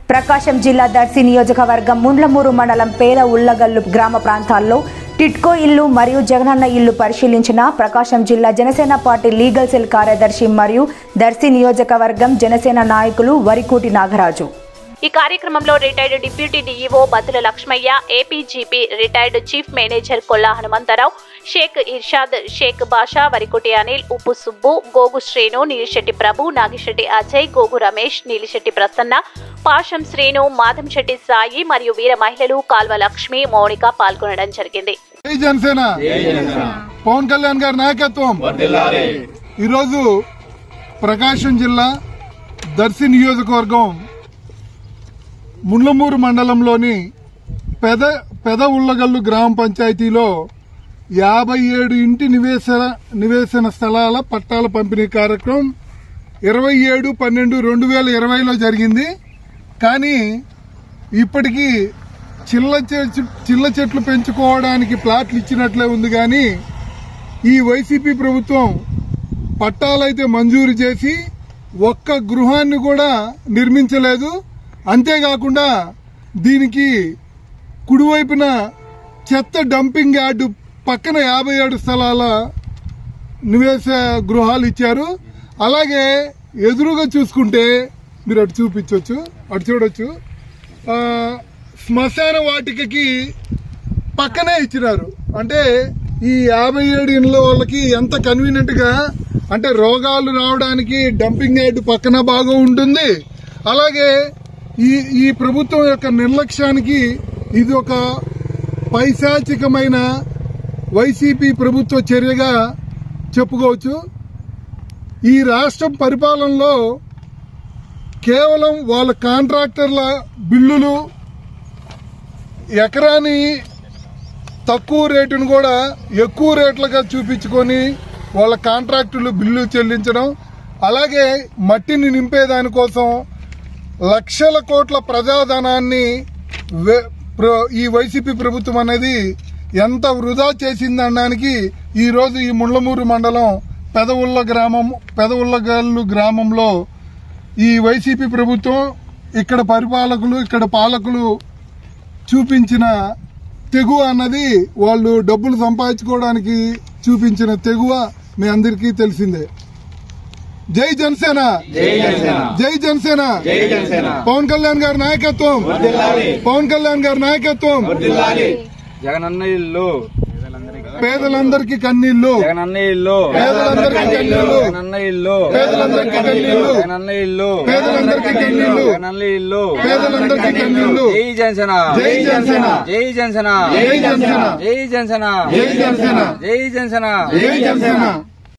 ప్రకాశం జిల్లా దర్శి నియోజకవర్గం ముండ్లమూరు మండలం పేద ఉల్లగల్లు గ్రామ ప్రాంతాల్లో టిట్కో ఇల్లు మరియు జగనన్న ఇల్లు పరిశీలించిన ప్రకాశం జిల్లా జనసేన పార్టీ లీగల్ సెల్ కార్యదర్శి మరియు దర్శి నియోజకవర్గం జనసేన నాయకులు వరికూటి నాగరాజు ఈ కార్యక్రమంలో retired deputy DEO Bathula Lakshmaiah APGP retired chief manager Kolla Hanumantharao Sheikh Irshad Sheikh Basha Varikuti Anil Uppu Subbu గోగు శ్రీను నీలిశెట్టి ప్రభు నాగిశెట్టి అజయ్ గోగు రమేష్ నీలిశెట్టి ప్రసన్న పాషం శ్రీను మాధంశెట్టి సాయి మరియు వీర మహిళలు కాల్వ లక్ష్మి మౌనిక పాల్గొనడం జరిగింది జై జనసేన పవన్ కళ్యాణ్ గారి నాయకత్వం ఈరోజు ప్రకాశం జిల్లా దర్శి నియోజకవర్గం ముండ్లమూరు మండలంలోని పెద పెద ఉల్లగల్లు గ్రామ పంచాయతీలో యాభై ఏడు ఇంటి నివేశన నివేశన స్థలాల పట్టాల పంపిణీ కార్యక్రమం ఇరవై ఏడు పన్నెండు రెండు వేల ఇరవైలో జరిగింది కానీ ఇప్పటికీ చిల్ల చె- చిల్ల చెట్లు పెంచుకోవడానికి ప్లాట్లు ఇచ్చినట్లే ఉంది కానీ ఈ వైసీపీ ప్రభుత్వం పట్టాలైతే మంజూరు చేసి ఒక్క గృహాన్ని కూడా నిర్మించలేదు అంతేకాకుండా దీనికి కుడివైపున చెత్త డంపింగ్ యార్డు పక్కన యాభై ఏడు స్థలాల నివేశ గృహాలు ఇచ్చారు అలాగే ఎదురుగా చూసుకుంటే మీరు అటు చూపించవచ్చు అటు చూడొచ్చు ఆ, శ్మశాన వాటికకి పక్కనే ఇచ్చినారు అంటే ఈ యాభై ఏడు ఇండ్ల వాళ్ళకి ఎంత కన్వీనియంట్ గా అంటే రోగాలు రావడానికి డంపింగ్ యార్డ్ పక్కన బాగా ఉంటుంది అలాగే ఈ ఈ ప్రభుత్వం యొక్క నిర్లక్ష్యానికి ఇది ఒక పైశాచికమైన వైసీపీ ప్రభుత్వ చర్యగా చెప్పుకోవచ్చు ఈ రాష్ట్రం పరిపాలనలో కేవలం వాళ్ళ కాంట్రాక్టర్ల బిల్లులు ఎకరాని తక్కువ రేటును కూడా ఎక్కువ రేట్లుగా చూపించుకొని వాళ్ళ కాంట్రాక్టులు బిల్లు చెల్లించడం అలాగే మట్టిని నింపేదానికోసం లక్షల కోట్ల ప్రజాధనాన్ని వే- ప్ర- ఈ వైసీపీ ప్రభుత్వం అనేది ఎంత వృధా చేసిందనడానికి ఈ రోజు ఈ ముండ్లమూరు మండలం పెదవుల్ల గ్రామం పెదవుల్లగల్లు గ్రామంలో ఈ వైసీపీ ప్రభుత్వం ఇక్కడ పరిపాలకులు ఇక్కడ పాలకులు చూపించిన తెగువ అన్నది వాళ్ళు డబ్బులు సంపాదించుకోవడానికి చూపించిన తెగువ మీ అందరికీ తెలిసిందే జై జనసేన జై జనసేన పవన్ కళ్యాణ్ గారి నాయకత్వం పవన్ కళ్యాణ్ గారి నాయకత్వం జగనన్న ఇల్లు పేదలందరికీ కన్నీళ్లు జగనన్న ఇల్లు పేదలందరికీ కన్నీళ్లు జగనన్న ఇల్లు పేదలందరికీ కన్నీళ్లు జగనన్న ఇల్లు పేదలందరికీ కన్నీళ్లు జగనన్న ఇల్లు పేదలందరికీ కన్నీళ్లు జై జనసేన జై జనసేన జై జనసేన జై జనసేన జై జనసేన జై జనసేన జై జనసేన జై జనసేన